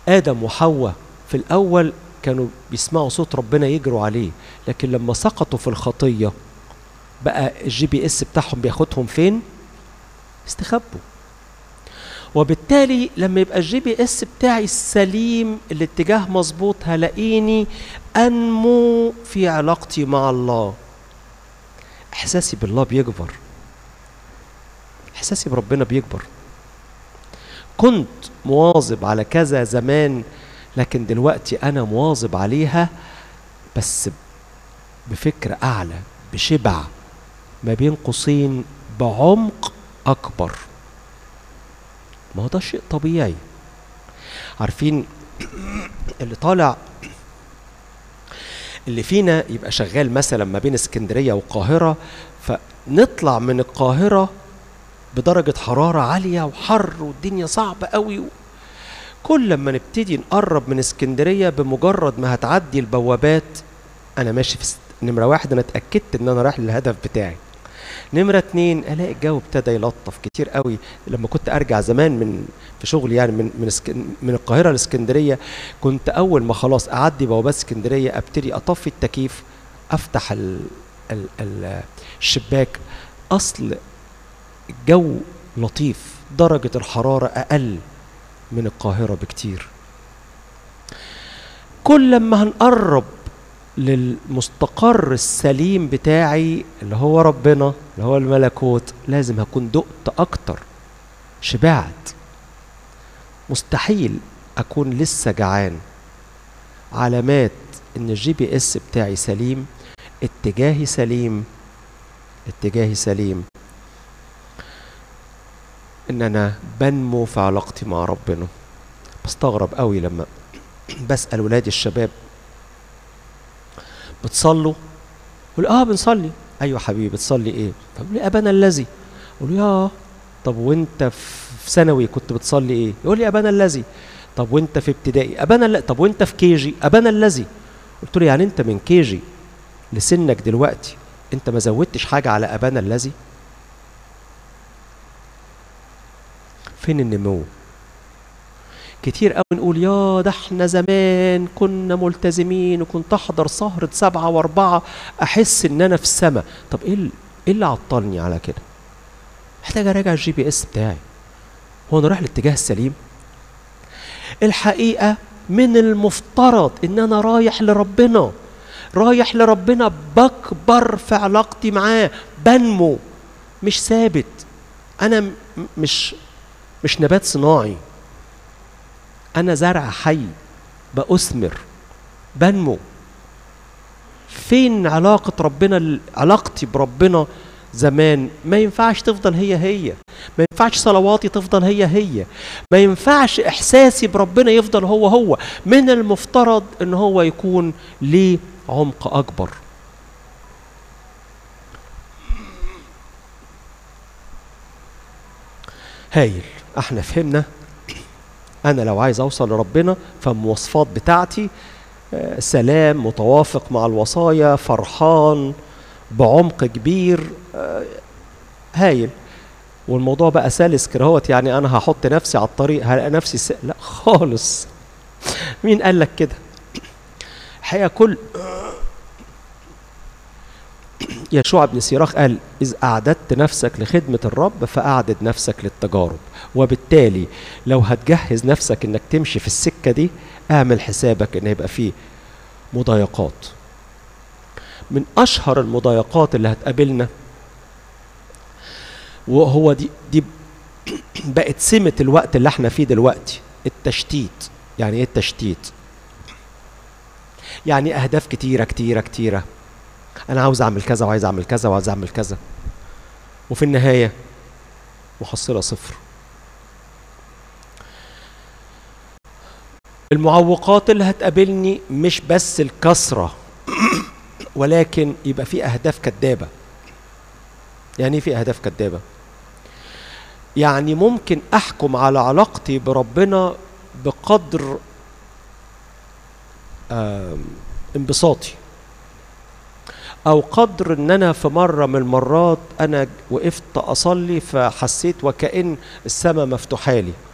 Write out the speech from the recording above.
ادم وحواء في الاول كانوا بيسمعوا صوت ربنا يجروا عليه لكن لما سقطوا في الخطيه بقى الجي بي اس بتاعهم بياخدهم فين استخبوا وبالتالي لما يبقى الجي بي اس بتاعي السليم الاتجاه مظبوط هلاقيني انمو في علاقتي مع الله احساسي بالله بيكبر احساسي بربنا بيكبر كنت مواظب على كذا زمان لكن دلوقتي انا مواظب عليها بس بفكر اعلى بشبع ما بين قوسين بعمق اكبر ما هو ده شيء طبيعي عارفين اللي طالع اللي فينا يبقى شغال مثلا ما بين اسكندريه والقاهره فنطلع من القاهره بدرجه حراره عاليه وحر والدنيا صعبه قوي كل لما نبتدي نقرب من اسكندريه بمجرد ما هتعدي البوابات انا ماشي في نمره واحد انا اتاكدت ان انا رايح للهدف بتاعي نمرة اتنين الاقي الجو ابتدى يلطف كتير قوي لما كنت ارجع زمان من في شغلي يعني من من اسكن من القاهره لاسكندريه كنت اول ما خلاص اعدي بوابات اسكندريه ابتدي اطفي التكييف افتح ال ال ال الشباك اصل الجو لطيف درجه الحراره اقل من القاهره بكتير كل لما هنقرب للمستقر السليم بتاعي اللي هو ربنا اللي هو الملكوت لازم هكون دقت اكتر شبعت مستحيل اكون لسه جعان علامات ان الجي بي اس بتاعي سليم اتجاهي سليم اتجاهي سليم ان انا بنمو في علاقتي مع ربنا بستغرب قوي لما بسال ولادي الشباب بتصلوا يقول اه بنصلي ايوه حبيبي بتصلي ايه فبقول لي ابانا الذي اقول له يا طب وانت في ثانوي كنت بتصلي ايه يقول لي ابانا الذي طب وانت في ابتدائي ابانا لا طب وانت في كيجي ابانا الذي قلت له يعني انت من كيجي لسنك دلوقتي انت ما زودتش حاجه على ابانا الذي فين النمو كتير قوي نقول يا ده احنا زمان كنا ملتزمين وكنت احضر سهرة سبعة واربعة احس ان انا في السماء طب ايه ال- ايه اللي عطلني على كده محتاج اراجع الجي بي اس بتاعي هو انا رايح الاتجاه السليم الحقيقة من المفترض ان انا رايح لربنا رايح لربنا بكبر في علاقتي معاه بنمو مش ثابت انا م- مش مش نبات صناعي انا زرع حي بأثمر بنمو فين علاقة ربنا علاقتي بربنا زمان ما ينفعش تفضل هي هي ما ينفعش صلواتي تفضل هي هي ما ينفعش احساسي بربنا يفضل هو هو من المفترض ان هو يكون ليه عمق اكبر هايل احنا فهمنا انا لو عايز اوصل لربنا فالمواصفات بتاعتي آه، سلام متوافق مع الوصايا فرحان بعمق كبير آه، هايل والموضوع بقى سلس كرهوت يعني انا هحط نفسي على الطريق هلاقي نفسي س... لا خالص مين قال لك كده الحقيقه كل يشوع بن سيراخ قال إذ أعددت نفسك لخدمة الرب فأعدد نفسك للتجارب وبالتالي لو هتجهز نفسك إنك تمشي في السكة دي اعمل حسابك إن هيبقى فيه مضايقات من أشهر المضايقات اللي هتقابلنا وهو دي دي بقت سمة الوقت اللي احنا فيه دلوقتي التشتيت يعني ايه التشتيت يعني اهداف كتيره كتيره كتيره انا عاوز اعمل كذا وعايز اعمل كذا وعايز اعمل كذا وفي النهايه محصله صفر المعوقات اللي هتقابلني مش بس الكسره ولكن يبقى في اهداف كدابه يعني ايه في اهداف كدابه يعني ممكن احكم على علاقتي بربنا بقدر آم، انبساطي او قدر ان انا في مره من المرات انا وقفت اصلي فحسيت وكأن السماء مفتوحه لي